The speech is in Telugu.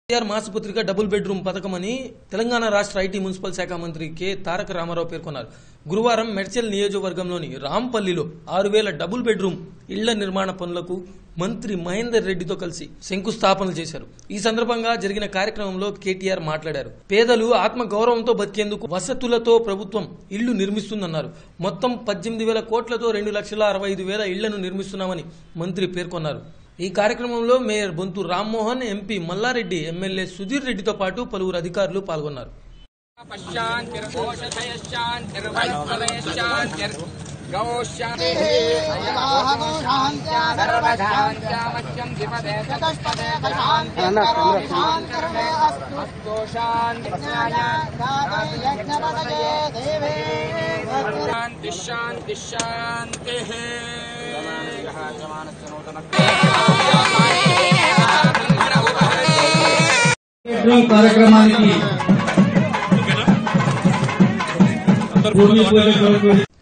కేటీఆర్ మాసపత్రిక డబుల్ బెడ్రూమ్ పథకం అని తెలంగాణ రాష్ట్ర ఐటీ మున్సిపల్ శాఖ మంత్రి కె తారక రామారావు పేర్కొన్నారు గురువారం మెడ్చల్ నియోజకవర్గంలోని రాంపల్లిలో ఆరు వేల డబుల్ బెడ్రూమ్ ఇళ్ల నిర్మాణ పనులకు మంత్రి మహేందర్ రెడ్డితో కలిసి శంకుస్థాపనలు చేశారు ఈ సందర్భంగా జరిగిన కార్యక్రమంలో కేటీఆర్ మాట్లాడారు పేదలు ఆత్మ గౌరవంతో బతికేందుకు వసతులతో ప్రభుత్వం ఇళ్లు నిర్మిస్తుందన్నారు మొత్తం పద్దెనిమిది వేల కోట్లతో రెండు లక్షల అరవై ఐదు వేల ఇళ్లను నిర్మిస్తున్నామని మంత్రి పేర్కొన్నారు ఈ కార్యక్రమంలో mayor Bonthu Rammohan MP Mallareddy MLA Sudheer రెడ్డితో పాటు పలువురు అధికారులు పాల్గొన్నారు శాంతి శాంతి శాంతి ఈ కార్యక్రమానికి భూమి పూజ కొరకు